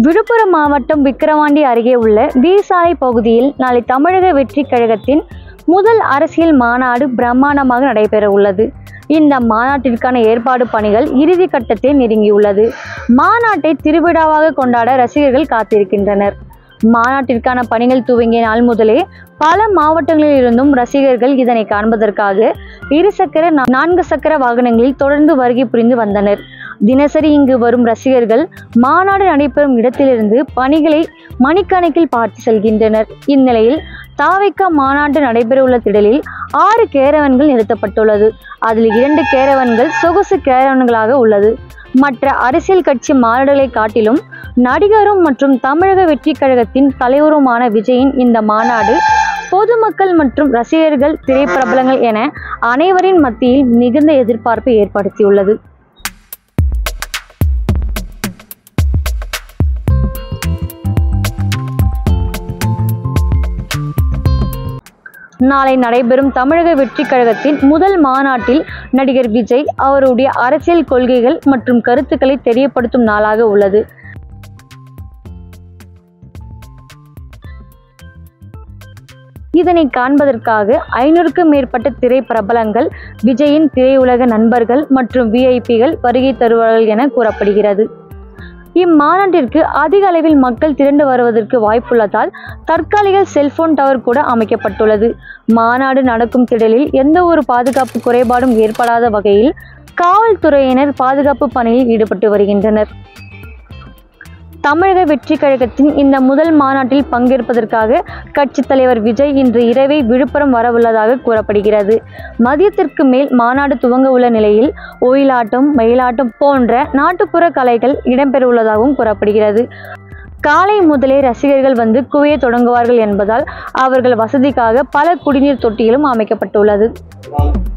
விழுப்புரம் மாவட்டம் விக்கிரவாண்டி அருகே உள்ள வீசாலை பகுதியில் நாளை தமிழக வெற்றி கழகத்தின் முதல் அரசியல் மாநாடு பிரம்மாண்டமாக நடைபெற உள்ளது இந்த மாநாட்டிற்கான ஏற்பாடு பணிகள் இறுதி கட்டத்தை நெருங்கியுள்ளது மாநாட்டை திருவிழாவாக கொண்டாட ரசிகர்கள் காத்திருக்கின்றனர் மாநாட்டிற்கான பணிகள் துவங்கிய நாள் முதலே பல மாவட்டங்களில் இருந்தும் ரசிகர்கள் இதனை காண்பதற்காக இருசக்கர நா- நான்கு சக்கர வாகனங்களில் தொடர்ந்து வருகை புரிந்து வந்தனர் தினசரி இங்கு வரும் ரசிகர்கள் மாநாடு நடைபெறும் இடத்திலிருந்து பணிகளை மணிக்கணக்கில் பார்த்து செல்கின்றனர் இந்நிலையில் தாவைக்கா மாநாடு நடைபெறவுள்ள திடலில் ஆறு கேரவன்கள் நிறுத்தப்பட்டுள்ளது அதில் இரண்டு கேரவன்கள் சொகுசு கேரவன்களாக உள்ளது மற்ற அரசியல் கட்சி மாநாடுகளை காட்டிலும் நடிகரும் மற்றும் தமிழக வெற்றி கழகத்தின் தலைவருமான விஜயின் இந்த மாநாடு பொதுமக்கள் மற்றும் ரசிகர்கள் திரைப்பிரபலங்கள் என அனைவரின் மத்தியில் மிகுந்த எதிர்பார்ப்பை ஏற்படுத்தியுள்ளது நாளை நடைபெறும் தமிழக வெற்றி கழகத்தின் முதல் மாநாட்டில் நடிகர் விஜய் அவருடைய அரசியல் கொள்கைகள் மற்றும் கருத்துக்களை தெரியப்படுத்தும் நாளாக உள்ளது இதனை காண்பதற்காக ஐநூறுக்கும் மேற்பட்ட திரைப்பிரபலங்கள் விஜயின் திரையுலக நண்பர்கள் மற்றும் விஐபிகள் வருகை தருவார்கள் என கூறப்படுகிறது இம்மாநாட்டிற்கு அதிக அளவில் மக்கள் திரண்டு வருவதற்கு வாய்ப்புள்ளதால் தற்காலிக செல்போன் டவர் கூட அமைக்கப்பட்டுள்ளது மாநாடு நடக்கும் திடலில் எந்த ஒரு பாதுகாப்பு குறைபாடும் ஏற்படாத வகையில் காவல்துறையினர் பாதுகாப்பு பணியில் ஈடுபட்டு வருகின்றனர் தமிழக வெற்றி கழகத்தின் இந்த முதல் மாநாட்டில் பங்கேற்பதற்காக கட்சித் தலைவர் விஜய் இன்று இரவே விழுப்புரம் வரவுள்ளதாக கூறப்படுகிறது மதியத்திற்கு மேல் மாநாடு துவங்க உள்ள நிலையில் ஒயிலாட்டம் மயிலாட்டம் போன்ற நாட்டுப்புற கலைகள் இடம்பெறவுள்ளதாகவும் கூறப்படுகிறது காலை முதலே ரசிகர்கள் வந்து குவிய தொடங்குவார்கள் என்பதால் அவர்கள் வசதிக்காக பல குடிநீர் தொட்டிகளும் அமைக்கப்பட்டுள்ளது